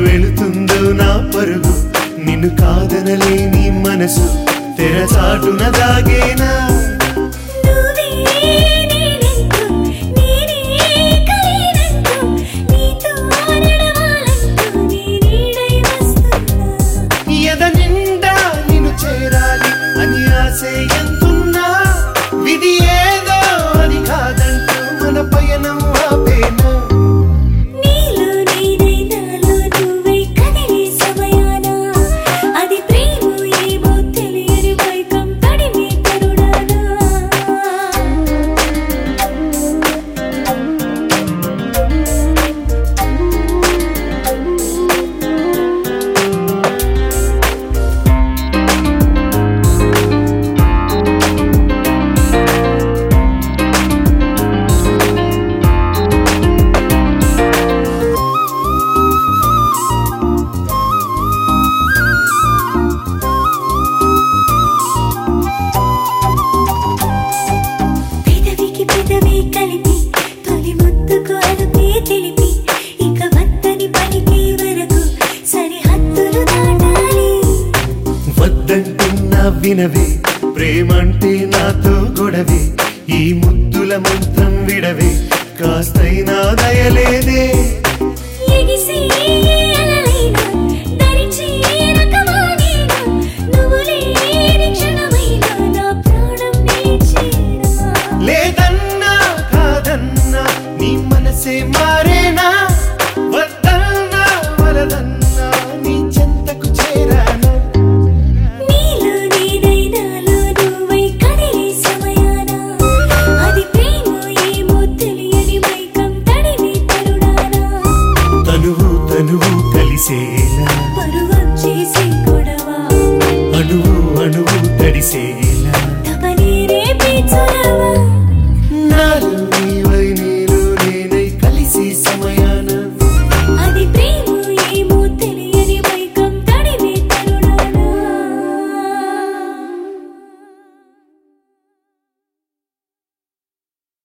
వెళుతుందో నా పరుగు నిన్ను కాదనలేని మనసు తెరచాటున దాగేనా నువ్వే నేనంటూ నేనే కలినంటూ నీతో నడవాలంటూ నీ నీడై వస్తున్నా ఎద నిండా నిన్ను చేరాలి అని ఆశే ఎంతున్నా విధి ఏదో అని కాదంటూ మన పయనం ఆపేనా నీలో నేనై నాలో నువ్వై కదిలే సమయాన అది ప్రేమ ఏమో తెలియని మైకం తడిమే తరుణానా పెదవికి పెదవి కలిపి తొలి ముద్దుకు అరుపే తెలిపి ఇక వద్దని పలికే వరకు సరిహద్దులు దాటాలి వద్దంటున్నా వినవే ప్రేమంటే నాతో గొడవే ఈ ముద్దుల మంత్రం విడవే కాస్తైనా దయలేదే ఎగిసి అలలైనా దరిచి రకమానేనా నువ్వు లేని క్షణమైనా నా ప్రాణం నిలిచేనా లేదన్నా కాదన్నా నీ మనసే మారేనా వద్దన్నా వలదన్నా నీ చెంతకు చేరానా నీలో నేనై నాలో నువ్వై కదిలే సమయాన అది ప్రేమ ఏమో తెలియని మైకం తడిమే తరుణానా తనువు తనువు కలిసేలా పరువొచ్చేసి గొడవ అణువు అణువు తడిసేలా తపనే రేపే చొరవ నాలో